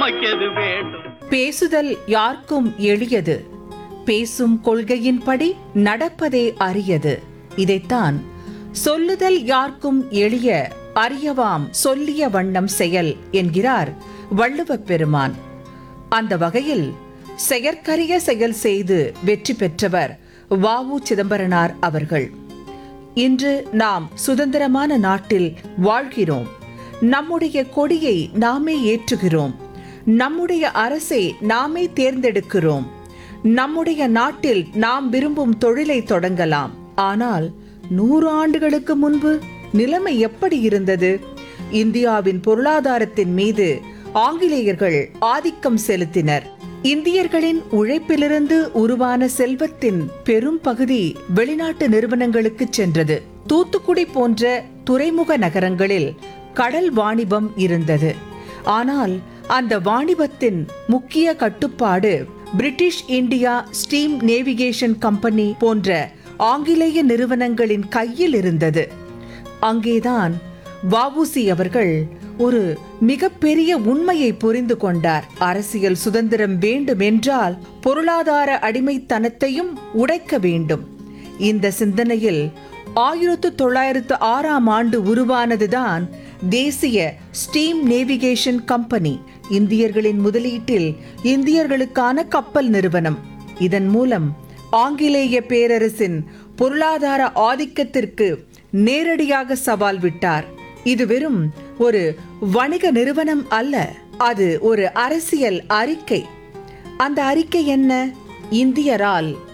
நமக்கெது வேண்டும் பேசுதல் யார்க்கும் எளியது பேசும் கொள்கையின்படி நடப்பதே அரியது இதைத்தான் சொல்லுதல் யார்க்கும் எளிய அறியவாம் சொல்லிய வண்ணம் செயல் என்கிறார் வள்ளுவப் பெருமான் அந்த வகையில் செயற்கரிய செயல் செய்து வெற்றி பெற்றவர் வாவு சிதம்பரனார் அவர்கள் இன்று நாம் சுதந்திரமான நாட்டில் வாழ்கிறோம் நம்முடைய கொடியை நாமே ஏற்றுகிறோம் நம்முடைய அரசை நாமே தேர்ந்தெடுக்கிறோம் நம்முடைய நாட்டில் நாம் விரும்பும் தொழிலை தொடங்கலாம் ஆனால் நூறு ஆண்டுகளுக்கு முன்பு நிலைமை எப்படி இருந்தது இந்தியாவின் பொருளாதாரத்தின் மீது ஆங்கிலேயர்கள் ஆதிக்கம் செலுத்தினர் இந்தியர்களின் உழைப்பிலிருந்து உருவான செல்வத்தின் பெரும் பகுதி வெளிநாட்டு நிறுவனங்களுக்கு சென்றது தூத்துக்குடி போன்ற துறைமுக நகரங்களில் கடல் வாணிபம் இருந்தது ஆனால் அந்த வாணிபத்தின் முக்கிய கட்டுப்பாடு British India steam navigation company போன்ற ஆங்கிலேய நிறுவனங்களின் கையில் இருந்தது அங்கேதான் வஉசி அவர்கள் ஒரு மிகப்பெரிய உண்மையை புரிந்து கொண்டார் அரசியல் சுதந்திரம் வேண்டும் என்றால் பொருளாதார அடிமைத்தனத்தையும் உடைக்க வேண்டும் இந்த சிந்தனையில் ஆயிரத்து தொள்ளாயிரத்து ஆறாம் ஆண்டு உருவானதுதான் தேசிய ஸ்டீம் நேவிகேஷன் கம்பெனி இந்தியர்களின் முதலீட்டில் இந்தியர்களுக்கான கப்பல் நிறுவனம் இதன் மூலம் ஆங்கிலேய பேரரசின் பொருளாதார ஆதிக்கத்திற்கு நேரடியாக சவால் விட்டார் இது வெறும் ஒரு வணிக நிறுவனம் அல்ல அது ஒரு அரசியல் அறிக்கை அந்த அறிக்கை என்ன இந்தியரால்